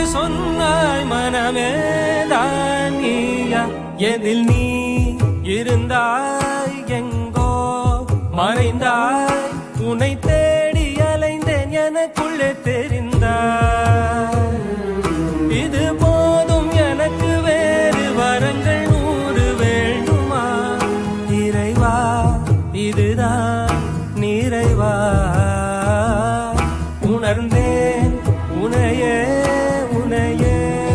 சொன்னாய் மனமே தான் நீயா எதில் நீ இருந்தாய் எங்கோ மறைந்தாய் உன்னை தேடி அலைந்தேன் எனக்குள்ளே தெரிந்தாய் இது போதும் எனக்கு வேறு வரங்கள் நூறு வேண்டுமா இறைவா இதுதான் நிறைவா உணர்ந்தேன் உனையே உனையே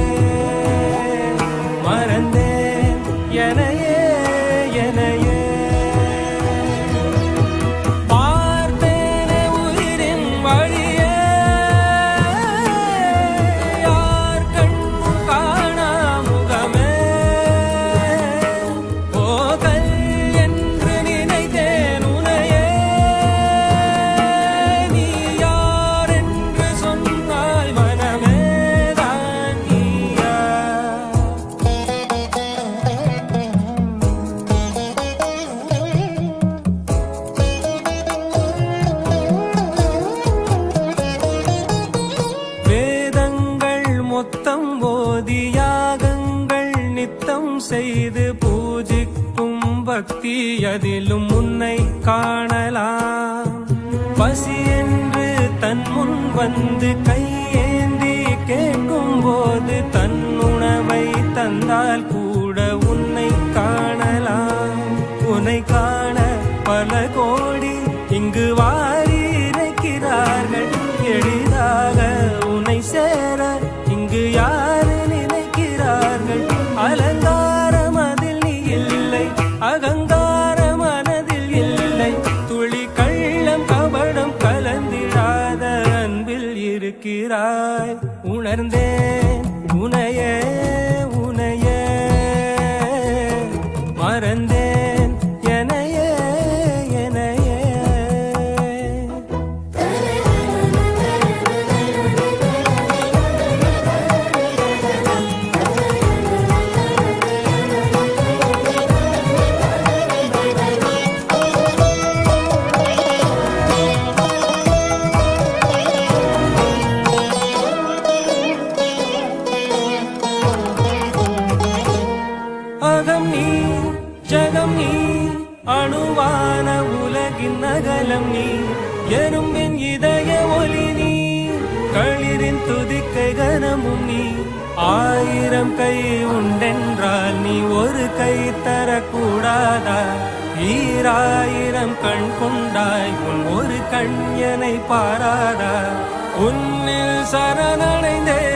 மறந்தேன் எனையே எனையே பார்த்தேனே உயிரின் வழியே யார் கண்ணும் காணா முகமே போகல் என்று நினைத்தேன் உனையே நீ யார் என்று சொன்னாய் மனமே தான் நீயா வேதங்கள் மொத்தம் ஓதி யாகங்கள் நித்தம் செய்து பூஜிக்கும் பக்தி அதிலும் உன்னை காணலாம் பசி என்று தன் முன் வந்து கையேந்தி கேட்கும் போது தன் உணவை தந்தால் கூட உன்னை காணலாம் உன்னை காண பல கோடி இங்கு வாரி இறைக்கிறார்கள் எளிதாக உன்னை சேர இங்கு யாரு நினைக்கிறார்கள் அலங்காரம் அதில் நீ இல்லை அகங்கார மனதில் இல்லை துளி கள்ளம் கபடம் கலந்திடாத அன்பில் இருக்கிறாய் உணர்ந்தேன் உனையே உனையே மறந்தேன் எனையே எனையே அகம் நீ ஜகம் நீ அணுவான உலகின் அகலம் நீ எறும்பின் இதய ஒளி நீ களிரின் துதிக்கை கனமும் நீ ஆயிரம் கை உண்டென்றால் நீ ஒரு கை தரக்கூடாதா ஈராயிரம் கண் கொண்டாய் உன் ஒரு கண் எனை பாராதா உன்னில் சரணடைந்தே